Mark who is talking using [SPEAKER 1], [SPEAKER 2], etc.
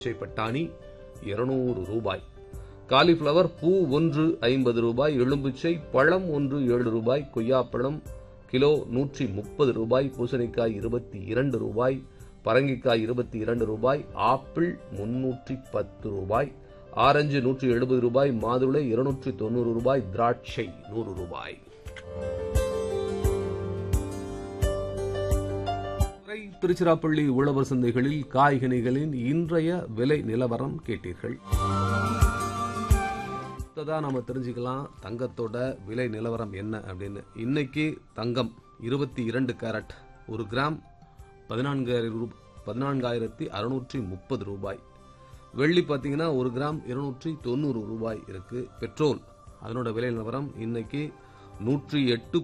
[SPEAKER 1] பச்சை பட்டாணி இருநூறு ரூபாய் காலிஃப்ளவர் பூ ஒன்று ஐம்பது ரூபாய் எலும்புச்சை பழம் ஒன்று ஏழு ரூபாய் கொய்யாப்பழம் கிலோ நூற்றி முப்பது ரூபாய் பூசணிக்காய் இருபத்தி இரண்டு ரூபாய் பரங்கிக்காய் இருபத்தி இரண்டு ரூபாய் ஆப்பிள் முன்னூற்றி பத்து ரூபாய் ஆரஞ்சு நூற்றி எழுபது ரூபாய் மாதுளை இருநூற்றி தொண்ணூறு ரூபாய் திராட்சை நூறு ரூபாய் மதுரை, திருச்சிராப்பள்ளி உழவர் சந்தைகளில் காய்கனிகளின் இன்றைய விலை நிலவரம் கேட்டீர்கள் அடுத்ததா நாம தெரிஞ்சுக்கலாம் தங்கத்தோட விலை நிலவரம் என்ன அப்படின்னு இன்னைக்கு தங்கம் இருபத்தி இரண்டு கேரட் ஒரு கிராம் பதினான்காயிரம் ரூ பதினான்காயிரத்தி அறுநூற்றி முப்பது ரூபாய் வெள்ளி பார்த்தீங்கன்னா ஒரு கிராம் இருநூற்றி தொண்ணூறு ரூபாய் இருக்கு பெட்ரோல் அதனோட விலை நிலவரம் இன்னைக்கு நூற்றி எட்டு